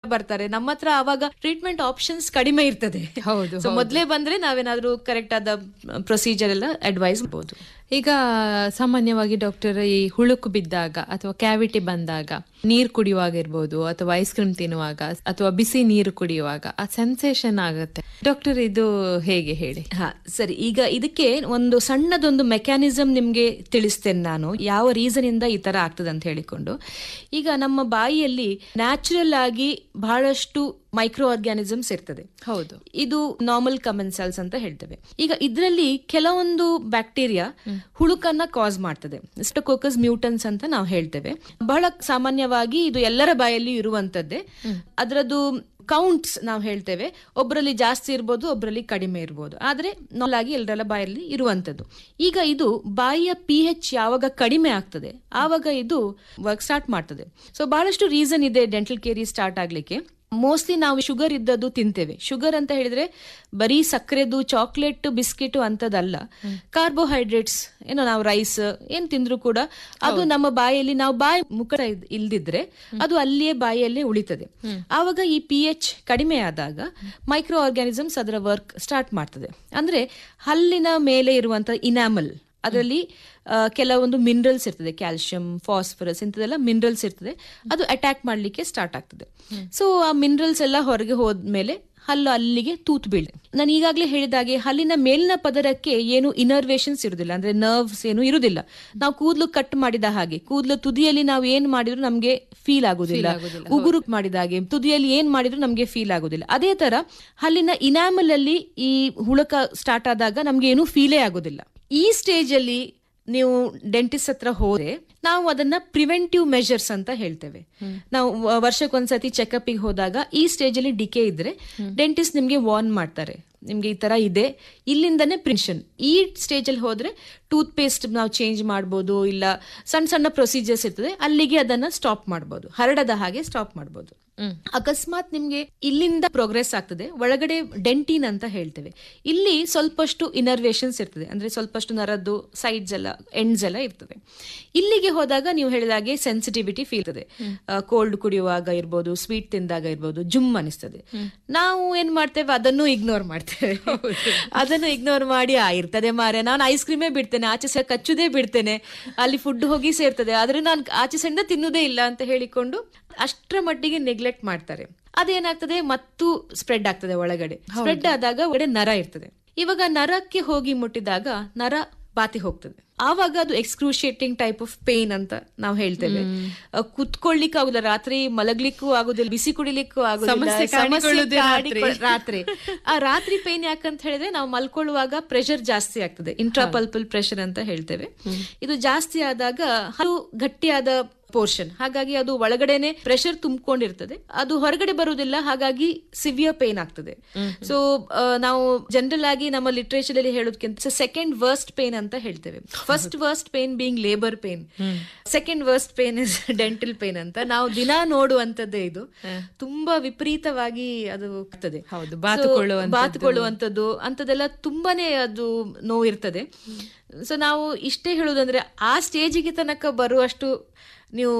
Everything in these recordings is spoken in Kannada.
ಬರ್ತಾರೆ ನಮ್ಮ ಹತ್ರ ಆವಾಗ ಟ್ರೀಟ್ಮೆಂಟ್ ಆಪ್ಷನ್ಸ್ ಕಡಿಮೆ ಇರ್ತದೆ ಹೌದು, ಸೊ ಮೊದಲೇ ಬಂದ್ರೆ ನಾವೇನಾದ್ರೂ ಕರೆಕ್ಟ್ ಆದ ಪ್ರೊಸೀಜರ್ ಎಲ್ಲ ಅಡ್ವೈಸ್ ಮಾಡಬಹುದು ಈಗ ಸಾಮಾನ್ಯವಾಗಿ ಡಾಕ್ಟರ್ ಈ ಹುಳುಕು ಬಿದ್ದಾಗ ಅಥವಾ ಕ್ಯಾವಿಟಿ ಬಂದಾಗ ನೀರು ಕುಡಿಯುವಾಗ ಇರ್ಬೋದು ಅಥವಾ ಐಸ್ ಕ್ರೀಮ್ ತಿನ್ನುವಾಗ ಅಥವಾ ಬಿಸಿ ನೀರು ಕುಡಿಯುವಾಗ ಆ ಸೆನ್ಸೇಷನ್ ಆಗುತ್ತೆ ಡಾಕ್ಟರ್ ಇದು ಹೇಗೆ ಹೇಳಿ ಹಾ ಸರಿ ಈಗ ಇದಕ್ಕೆ ಒಂದು ಸಣ್ಣದೊಂದು ಮೆಕ್ಯಾನಿಸಮ್ ನಿಮ್ಗೆ ತಿಳಿಸ್ತೇನೆ ನಾನು ಯಾವ ರೀಸನ್ ಇಂದ ಈ ತರ ಆಗ್ತದೆ ಅಂತ ಹೇಳಿಕೊಂಡು ಈಗ ನಮ್ಮ ಬಾಯಿಯಲ್ಲಿ ನ್ಯಾಚುರಲ್ ಆಗಿ ಬಹಳಷ್ಟು ಮೈಕ್ರೋ ಆರ್ಗ್ಯಾನಿಸಮ್ಸ್ ಇರ್ತದೆ ಹೌದು ಇದು ನಾರ್ಮಲ್ ಕಮೆನ್ಸಲ್ಸ್ ಅಂತ ಹೇಳ್ತೇವೆ ಈಗ ಇದರಲ್ಲಿ ಕೆಲವೊಂದು ಬ್ಯಾಕ್ಟೀರಿಯಾ ಹುಳುಕನ್ನ ಕಾಸ್ ಮಾಡ್ತದೆ ಸ್ಟೋಕೋಕಸ್ ಮ್ಯೂಟನ್ಸ್ ಅಂತ ನಾವು ಹೇಳ್ತೇವೆ ಬಹಳ ಸಾಮಾನ್ಯವಾಗಿ ಇದು ಎಲ್ಲರ ಬಾಯಲ್ಲಿ ಇರುವಂತದ್ದೇ ಅದರದ್ದು ಕೌಂಟ್ಸ್ ನಾವು ಹೇಳ್ತೇವೆ ಒಬ್ಬರಲ್ಲಿ ಜಾಸ್ತಿ ಇರ್ಬೋದು ಒಬ್ಬರಲ್ಲಿ ಕಡಿಮೆ ಇರ್ಬೋದು ಆದ್ರೆ ನಾರ್ಮಲ್ ಆಗಿ ಎಲ್ಲರ ಬಾಯಲ್ಲಿ ಇರುವಂತದ್ದು ಈಗ ಇದು ಬಾಯಿಯ ಪಿ ಎಚ್ ಯಾವಾಗ ಕಡಿಮೆ ಆಗ್ತದೆ ಆವಾಗ ಇದು ವರ್ಕ್ ಸ್ಟಾರ್ಟ್ ಮಾಡ್ತದೆ ಸೊ ಬಹಳಷ್ಟು ರೀಸನ್ ಇದೆ ಡೆಂಟಲ್ ಕೇರಿ ಸ್ಟಾರ್ಟ್ ಆಗ್ಲಿಕ್ಕೆ ಮೋಸ್ಟ್ಲಿ ನಾವು ಶುಗರ್ ಇದ್ದದ್ದು ತಿಂತೇವೆ ಶುಗರ್ ಅಂತ ಹೇಳಿದ್ರೆ ಬರೀ ಸಕ್ಕರೆದು ಚಾಕ್ಲೇಟ್ ಬಿಸ್ಕೆಟ್ ಅಂತದಲ್ಲ ಕಾರ್ಬೋಹೈಡ್ರೇಟ್ಸ್ ಏನೋ ನಾವು ರೈಸ್ ಏನ್ ತಿಂದ್ರು ಕೂಡ ಅದು ನಮ್ಮ ಬಾಯಲ್ಲಿ ನಾವು ಬಾಯಿ ಮುಖ ಇದ್- ಇಲ್ದಿದ್ರೆ ಅದು ಅಲ್ಲಿಯೇ ಬಾಯಿಯಲ್ಲೇ ಉಳಿತದೆ ಆವಾಗ ಈ ಪಿ ಎಚ್ ಕಡಿಮೆ ಆದಾಗ ಮೈಕ್ರೋ ಆರ್ಗ್ಯಾನಿಸಮ್ಸ್ ಅದರ ವರ್ಕ್ ಸ್ಟಾರ್ಟ್ ಮಾಡ್ತದೆ ಅಂದ್ರೆ ಹಲ್ಲಿನ ಮೇಲೆ ಇರುವಂತ ಇನಾಮಲ್ ಅದರಲ್ಲಿ ಆ, ಕೆಲವೊಂದು ಮಿನರಲ್ಸ್ ಇರ್ತದೆ ಕ್ಯಾಲ್ಸಿಯಂ ಫಾಸ್ಫರಸ್ ಇಂಥದೆಲ್ಲ ಮಿನರಲ್ಸ್ ಇರ್ತದೆ ಅದು ಅಟ್ಯಾಕ್ ಮಾಡ್ಲಿಕ್ಕೆ ಸ್ಟಾರ್ಟ್ ಆಗ್ತದೆ ಸೊ ಆ ಮಿನರಲ್ಸ್ ಎಲ್ಲ ಹೊರಗೆ ಹೋದ್ಮೇಲೆ ಹಲ್ಲು ಅಲ್ಲಿಗೆ ತೂತು ಬೀಳ್ತದೆ ನಾನು ಈಗಾಗಲೇ ಹೇಳಿದಾಗೆ ಹಲ್ಲಿನ ಮೇಲಿನ ಪದರಕ್ಕೆ ಏನು ಇನರ್ವೇಷನ್ಸ್ ಇರುದಿಲ್ಲ ಅಂದ್ರೆ ನರ್ವ್ಸ್ ಏನು ಇರುದಿಲ್ಲ ನಾವು ಕೂದಲು ಕಟ್ ಮಾಡಿದ ಹಾಗೆ ಕೂದಲು ತುದಿಯಲ್ಲಿ ನಾವು ಏನ್ ಮಾಡಿದ್ರು ನಮ್ಗೆ ಫೀಲ್ ಆಗುದಿಲ್ಲ ಉಗುರು ಮಾಡಿದ ಹಾಗೆ ತುದಿಯಲ್ಲಿ ಏನ್ ಮಾಡಿದ್ರು ನಮ್ಗೆ ಫೀಲ್ ಆಗುದಿಲ್ಲ ಅದೇ ತರ ಹಲ್ಲಿನ ಇನಾಮಲ್ ಅಲ್ಲಿ ಈ ಹುಳಕ ಸ್ಟಾರ್ಟ್ ಆದಾಗ ನಮ್ಗೆ ಏನು ಫೀಲೇ ಆಗುದಿಲ್ಲ ಈ ಸ್ಟೇಜ್ ಅಲ್ಲಿ ನೀವು ಡೆಂಟಿಸ್ಟ್ ಹತ್ರ ಹೋದ್ರೆ ನಾವು ಅದನ್ನ ಪ್ರಿವೆಂಟಿವ್ ಮೆಷರ್ಸ್ ಅಂತ ಹೇಳ್ತೇವೆ ನಾವು ವ- ವರ್ಷಕ್ಕೊಂದ್ಸತಿ ಚೆಕಪ್ಗೆ ಹೋದಾಗ ಈ ಸ್ಟೇಜ್ ಅಲ್ಲಿ ಡಿಕೆ ಇದ್ರೆ ಡೆಂಟಿಸ್ಟ್ ನಿಮ್ಗೆ ವಾರ್ನ್ ಮಾಡ್ತಾರೆ ನಿಮ್ಗೆ ಈ ತರ ಇದೆ ಇಲ್ಲಿಂದನೇ ಪ್ರಿನ್ಷನ್ ಈ ಸ್ಟೇಜ್ ಅಲ್ಲಿ ಹೋದ್ರೆ ಟೂತ್ ಪೇಸ್ಟ್ ನಾವು ಚೇಂಜ್ ಮಾಡ್ಬೋದು ಇಲ್ಲ ಸಣ್ಣ ಸಣ್ಣ ಪ್ರೊಸೀಜರ್ಸ್ ಇರ್ತದೆ ಅಲ್ಲಿಗೆ ಅದನ್ನ ಸ್ಟಾಪ್ ಮಾಡ್ಬೋದು ಹರಡದ ಹಾಗೆ ಸ್ಟಾಪ್ ಮಾಡ್ಬೋದು ಅಕಸ್ಮಾತ್ ನಿಮ್ಗೆ ಇಲ್ಲಿಂದ ಪ್ರೋಗ್ರೆಸ್ ಆಗ್ತದೆ ಒಳಗಡೆ ಡೆಂಟಿನ್ ಅಂತ ಹೇಳ್ತೇವೆ ಇಲ್ಲಿ ಸ್ವಲ್ಪಷ್ಟು ಇನರ್ವೇಷನ್ಸ್ ಇರ್ತದೆ ಅಂದ್ರೆ ಸ್ವಲ್ಪಷ್ಟು ನರದ್ದು ಸೈಡ್ಸ್ ಎಲ್ಲ ಎಂಡ್ಸ್ ಎಲ್ಲ ಇರ್ತದೆ ಇಲ್ಲಿಗೆ ಹೋದಾಗ ನೀವು ಹೇಳಿದಾಗೆ ಸೆನ್ಸಿಟಿವಿಟಿ ಫೀಲ್ ಇರ್ತದೆ ಕೋಲ್ಡ್ ಕುಡಿಯುವಾಗ ಇರ್ಬೋದು ಸ್ವೀಟ್ ತಿಂದಾಗ ಇರ್ಬೋದು ಜುಮ್ ಅನಿಸ್ತದೆ ನಾವು ಏನ್ ಮಾಡ್ತೇವೆ ಅದನ್ನು ಇಗ್ನೋರ್ ಮಾಡ್ತೇವೆ ಅದನ್ನು ಇಗ್ನೋರ್ ಮಾಡಿ ಆ ಇರ್ತದೆ ಮಾರೆ ನಾನು ಐಸ್ ಕ್ರೀಮೇ ಬಿಡ್ತೇನೆ ಆಚೆ ಸಹ ಕಚ್ಚುದೇ ಬಿಡ್ತೇನೆ ಅಲ್ಲಿ ಫುಡ್ ಹೋಗಿ ಸೇರ್ತದೆ ಆದ್ರೆ ನಾನು ಆಚೆ ಸಣ್ಣ ತಿನ್ನುವುದೇ ಇಲ್ಲ ಅಂತ ಹೇಳಿಕೊಂಡು ಅಷ್ಟರ ಮಟ್ಟಿಗೆ ನೆಗ್ಲೆಕ್ಟ್ ಮಾಡ್ತಾರೆ ಅದೇನಾಗ್ತದೆ ಮತ್ತು ಸ್ಪ್ರೆಡ್ ಆಗ್ತದೆ ಒಳಗಡೆ ಸ್ಪ್ರೆಡ್ ಆದಾಗ ಒಳಗಡೆ ನರ ಇರ್ತದೆ ಇವಾಗ ನರಕ್ಕೆ ಹೋಗಿ ಮುಟ್ಟಿದಾಗ ನರ ಬಾತಿ ಹೋಗ್ತದೆ ಆವಾಗ ಅದು ಎಕ್ಸ್ಕ್ರೂಷಿಯೇಟಿಂಗ್ ಟೈಪ್ ಆಫ್ ಪೇನ್ ಅಂತ ನಾವು ಹೇಳ್ತೇವೆ ಅಹ್, ಕುತ್ಕೊಳ್ಳಿಕ್ಕೂ ಆಗುದಿಲ್ಲ ರಾತ್ರಿ ಮಲಗ್ಲಿಕ್ಕೂ ಆಗುದಿಲ್ಲ ಬಿಸಿ ಕುಡಿಲಿಕ್ಕೂ ಆಗುದಿಲ್ಲ ಸಮಸ್ಯೆ ಸಮಸ್ಯೆ ಕಾಣಿಕೊಳ್ಳುವುದೇ ಕಾಣಿಕೊಳ್ಳ- ರಾತ್ರಿ ಆ ರಾತ್ರಿ ಪೇನ್ ಯಾಕಂತ ಹೇಳಿದ್ರೆ ನಾವು ಮಲ್ಕೊಳ್ಳುವಾಗ ಪ್ರೆಷರ್ ಜಾಸ್ತಿ ಆಗ್ತದೆ ಇಂಟ್ರಾಪಲ್ಪಲ್ ಪ್ರೆಷರ್ ಅಂತ ಹೇಳ್ತೇವೆ ಇದು ಜಾಸ್ತಿ ಆದಾಗ ಹಲವು ಗಟ್ಟಿಯಾದ ಪೋರ್ಷನ್ ಹಾಗಾಗಿ ಅದು ಒಳಗಡೆನೆ ಪ್ರೆಷರ್ ತುಂಬಿಕೊಂಡಿರ್ತದೆ ಅದು ಹೊರಗಡೆ ಬರುವುದಿಲ್ಲ ಹಾಗಾಗಿ ಸಿವಿಯರ್ ಪೇನ್ ಆಗ್ತದೆ ಸೊ ನಾವು ಜನರಲ್ ಆಗಿ ನಮ್ಮ ಲಿಟ್ರೇಚರ್ ಅಲ್ಲಿ ಹೇಳೋದಕ್ಕಿಂತ ಸೆಕೆಂಡ್ ವರ್ಸ್ಟ್ ಪೇನ್ ಅಂತ ಹೇಳ್ತೇವೆ first worst pain being labour pain second worst pain is dental pain ಅಂತ ನಾವು ದಿನ ನೋಡುವಂತದ್ದೇ ಇದು ತುಂಬಾ ವಿಪರೀತವಾಗಿ ಅದು ಆಗ್ತದೆ ಹೌದು, So, ಬಾತುಕೊಳ್ಳುವಂಥದ್ದು. ಬಾತುಕೊಳ್ಳುವಂಥದ್ದು ಅಂತದೆಲ್ಲ ತುಂಬಾನೇ ಅದು ನೋವು ಇರ್ತದೆ ಸೊ ನಾವು ಇಷ್ಟೇ ಹೇಳುದಂದ್ರೆ ಆ ಸ್ಟೇಜಿಗೆ ತನಕ ಬರುವಷ್ಟು ನೀವು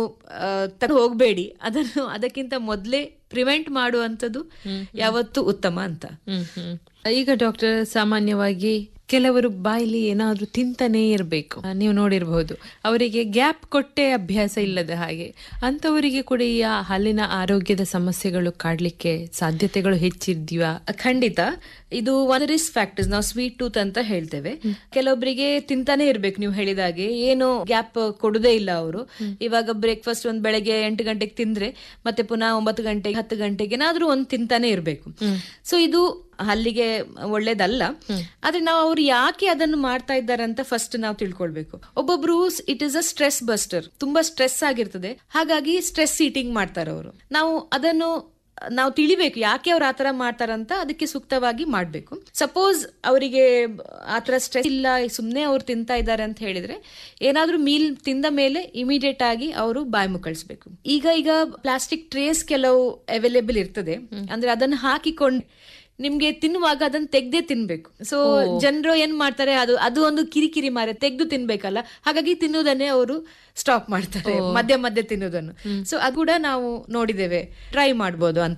ತರ ಹೋಗ್ಬೇಡಿ ಅದನ್ನು ಅದಕ್ಕಿಂತ ಮೊದಲೇ ಪ್ರಿವೆಂಟ್ ಮಾಡುವಂಥದ್ದು ಯಾವತ್ತೂ ಉತ್ತಮ ಅಂತ ಹ್ಮ್ ಹ್ಮ್. ಈಗ ಡಾಕ್ಟರ್ ಸಾಮಾನ್ಯವಾಗಿ ಕೆಲವರು ಬಾಯಲ್ಲಿ ಏನಾದ್ರೂ ತಿಂತಾನೇ ಇರಬೇಕು ನೀವು ನೋಡಿರಬಹುದು ಅವರಿಗೆ ಗ್ಯಾಪ್ ಕೊಟ್ಟೆ ಅಭ್ಯಾಸ ಇಲ್ಲದ ಹಾಗೆ ಅಂತವರಿಗೆ ಕೂಡ ಈ ಆ ಹಲ್ಲಿನ ಆರೋಗ್ಯದ ಸಮಸ್ಯೆಗಳು ಕಾಡ್ಲಿಕ್ಕೆ ಸಾಧ್ಯತೆಗಳು ಹೆಚ್ಚಿದ್ಯಾ ಖಂಡಿತ ಇದು ಒನ್ ರಿಸ್ಕ್ ಫ್ಯಾಕ್ಟರ್ಸ್ ನಾವು ಸ್ವೀಟ್ ಟೂತ್ ಅಂತ ಹೇಳ್ತೇವೆ ಕೆಲವೊಬ್ಬರಿಗೆ ತಿಂತಾನೆ ಇರ್ಬೇಕು ನೀವು ಹೇಳಿದಾಗೆ ಏನು ಗ್ಯಾಪ್ ಕೊಡುದೇ ಇಲ್ಲ ಅವರು ಇವಾಗ ಬ್ರೇಕ್ಫಾಸ್ಟ್ ಒಂದ್ ಬೆಳಗ್ಗೆ ಎಂಟು ಗಂಟೆಗೆ ತಿಂದ್ರೆ ಮತ್ತೆ ಪುನಃ ಒಂಬತ್ತು ಗಂಟೆಗೆ ಹತ್ತು ಗಂಟೆಗೆ ಏನಾದ್ರೂ ಒಂದ್ ತಿಂತಾನೆ ಇರ್ಬೇಕು ಸೊ ಇದು ಹಲ್ಲಿಗೆ ಒಳ್ಳೇದಲ್ಲ ಆದ್ರೆ ನಾವು ಅವ್ರು ಯಾಕೆ ಅದನ್ನು ಮಾಡ್ತಾ ಇದ್ದಾರೆ ಅಂತ ಫಸ್ಟ್ ನಾವು ತಿಳ್ಕೊಳ್ಬೇಕು ಒಬ್ಬೊಬ್ರು it is a stress buster ತುಂಬಾ ಸ್ಟ್ರೆಸ್ ಆಗಿರ್ತದೆ ಹಾಗಾಗಿ ಸ್ಟ್ರೆಸ್ ಈಟಿಂಗ್ ಮಾಡ್ತಾರೆ ಅವರು ನಾವು ಅದನ್ನು ನಾವು ತಿಳಿಬೇಕು ಯಾಕೆ ಅವ್ರು ಆತರ ಮಾಡ್ತಾರಂತ ಅದಕ್ಕೆ ಸೂಕ್ತವಾಗಿ ಮಾಡ್ಬೇಕು ಸಪೋಸ್ ಅವರಿಗೆ ಆತರ ಸ್ಟ್ರೆಸ್ ಇಲ್ಲ ಸುಮ್ನೆ ಅವ್ರು ತಿಂತಾ ಇದ್ದಾರೆ ಅಂತ ಹೇಳಿದ್ರೆ ಏನಾದ್ರೂ ಮೀಲ್ ತಿಂದ ಮೇಲೆ ಇಮಿಡಿಯೇಟ್ ಆಗಿ ಅವರು ಬಾಯಿ ಮುಕ್ಕಳಿಸ್ಬೇಕು ಈಗ ಈಗ ಪ್ಲಾಸ್ಟಿಕ್ ಟ್ರೇಸ್ ಕೆಲವು ಅವೈಲೇಬಲ್ ಇರ್ತದೆ ಅಂದ್ರೆ ಅದನ್ನ ಹಾಕಿಕೊಂಡು ನಿಮ್ಗೆ ತಿನ್ನುವಾಗ ಅದನ್ನ ತೆಗ್ದೇ ತಿನ್ಬೇಕು ಸೊ ಜನರು ಏನ್ ಮಾಡ್ತಾರೆ ಅದು ಅದು ಒಂದು ಕಿರಿಕಿರಿ ಮಾರೆ ತೆಗ್ದು ತಿನ್ಬೇಕಲ್ಲ ಹಾಗಾಗಿ ತಿನ್ನುವುದನ್ನೇ ಅವರು ಸ್ಟಾಪ್ ಮಾಡ್ತಾರೆ ಮಧ್ಯ ಮಧ್ಯ ತಿನ್ನುವುದನ್ನು ಸೊ ಅದು ಕೂಡ ನಾವು ನೋಡಿದ್ದೇವೆ ಟ್ರೈ ಮಾಡ್ಬೋದು ಅಂತ